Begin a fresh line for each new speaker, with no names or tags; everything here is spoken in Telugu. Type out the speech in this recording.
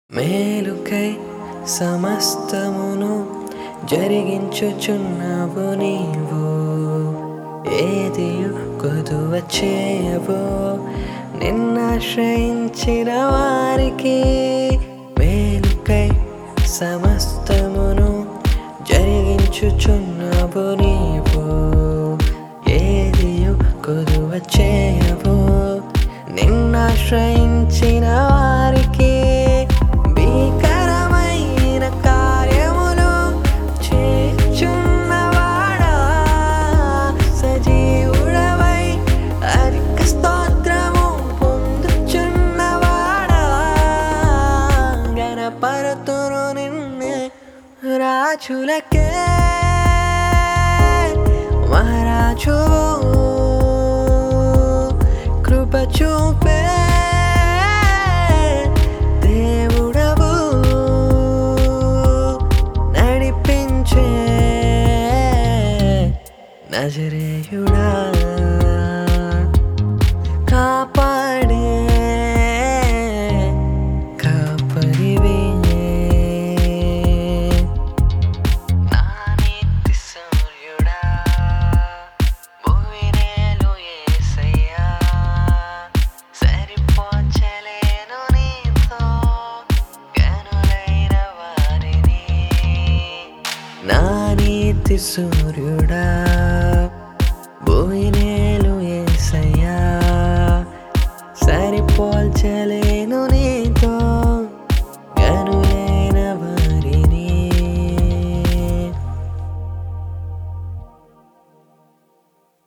మేలుకై సమస్తమును జరిగించుచున్నావు నీవు ఏది కొదువ చేయవో నిన్నాశ్రయించిన వారికి మేలుకై సమస్తమును జరిగించుచున్నావు నీవు ఏది కొదువ చేయవో నిన్నాశ్రయించిన వారికి భీకరమైన కార్యములు చేచున్నవాడా సజీవుడవై అధిక స్తోత్రము పొందుచున్నవాడా గణపరతును నిన్నే రాజులకే మహారాజు కృప చూపే దేవుడవు నడిపించే నజరేయుడా కాపాడే కాపరివే నా నీతి సూర్యుడా భూమినేలు యేసయ్యా సరిపోచలేను నీతో గనులైన వారిని నా నీతి సూర్యుడా